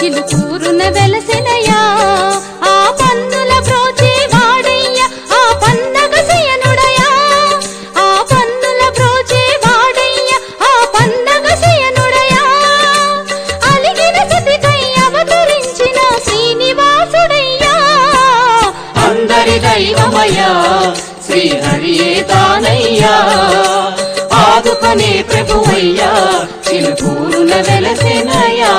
చిలుకూరున వెలసెనయా ఆ పన్నుల బ్రోచే వాడయ్యా ఆ పన్నగ శయనుడయా ఆ పన్నుల బ్రోచే వాడయ్యా ఆ పన్నగ శయనుడయా అలిగిన సతికై అవతరించిన శ్రీనివాసుడయ్యా అందరి దైవమయ్యా శ్రీహరియే తానయ్యా ఆదుకునే ప్రభువయ్యా చిలుకూరున వెలసెనయ్యా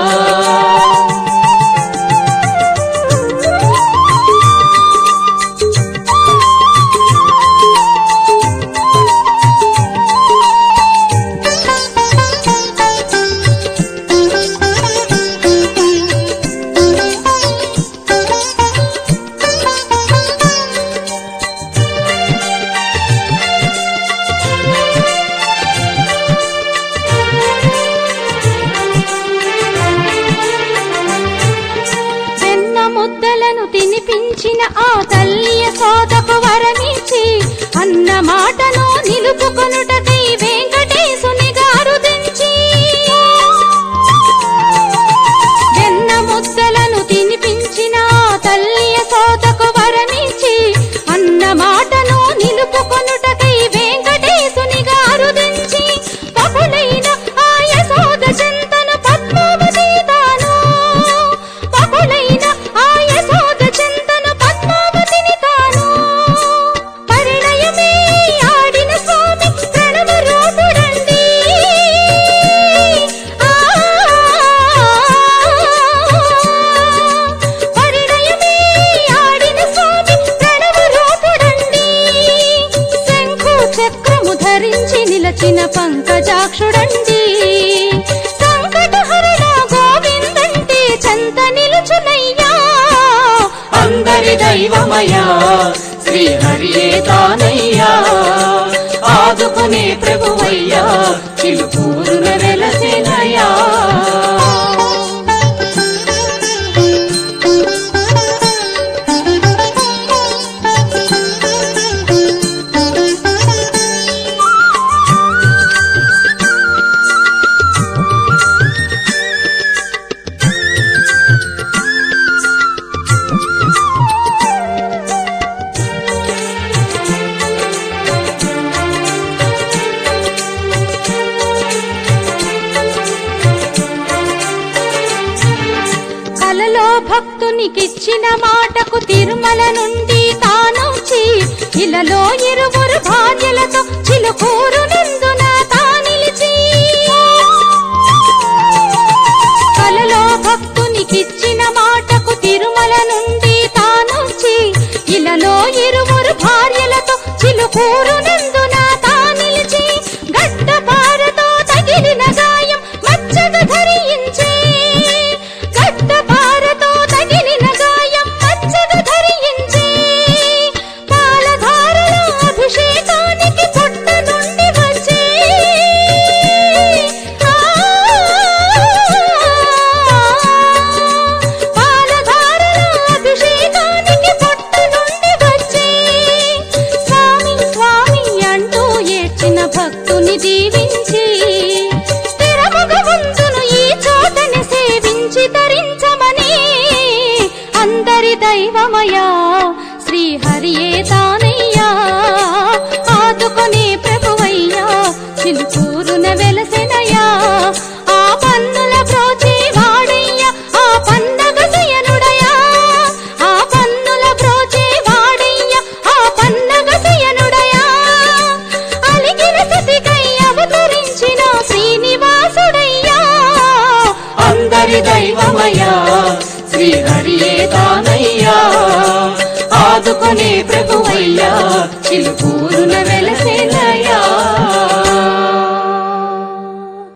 వెన్న ముద్దలను తినిపించిన ఆ తల్లియ సోదకు వరమిచ్చి అన్న మాటను నిలుపుకొనుటకై వెంకటేశుని గారు దించి వెన్న ముద్దలను తినిపించిన ఆ తల్లియ సోదకు వరమిచ్చి అన్న మాటను నిలుపుకొనుటకై వెంకటేశుని గారు దించి పపులైన ఆ యశోద చింతను పద్మావతి తాను పపులైన ఆ యశోద చింతను పద్మావతిని తాను పరిణయమే ఆడిన స్వామి ప్రణవ రూపుడండి ఆ పరిణయమే ఆడిన స్వామి ప్రణవ రూపుడండి శంఖు చక్రము ధరించి నిలచిన పంకజాక్షుడండి సంకటహరణ గోవిందంటే చంత నిలుచునయ్యా అందరి దైవమయ్యా శ్రీహరియే తానయ్యా ఆదుకునే ప్రభువయ్యా చిలుకూరున వెలసెనయ్యా కలలో భక్తునికిచ్చిన మాటకు తిరుమల నుండి తానొచ్చి ఇలలో ఇరువురు భార్యలతో చిలుకూరు నందున తానిలిచి కలలో భక్తునికిచ్చిన మాటకు తిరుమల నుండి తానొచ్చి ఇలలో ఇరువురు భార్యలతో చిలుకూరు నందున తానిలిచి గడ్డపారతో తగిలిన గాయం మచ్చగా ధరించే గడ్డపారతో తగిలిన గాయం మచ్చగా ధరించే పాలధారల అభిషేకానికి పుట్ట నుండి వచ్చే పాలధారల అభిషేకానికి పుట్ట నుండి వచ్చే స్వామి స్వామి అంటూ ఏడ్చిన భక్తుని దీవించి స్థిరముగ ఉంచును ఈ చోటని సేవించి తరించమని అందరి దైవమయా శ్రీహరియే తానయ్యా ఆదుకునే ప్రభువయ్యా చిలుకూరున వెలసెనయ్యా ఆ పన్నుల బ్రోచే వాడయ్యా ఆ పన్నగ శయనుడయా ఆ పన్నుల బ్రోచే వాడయ్యా ఆ పన్నగ శయనుడయా అలిగిన సతికై అవతరించిన శ్రీనివాసుడయ్యా అందరి దైవమయ్యా శ్రీహరియే తానయ్యా ఆదుకునే ప్రభువయ్యా చిలుకూరు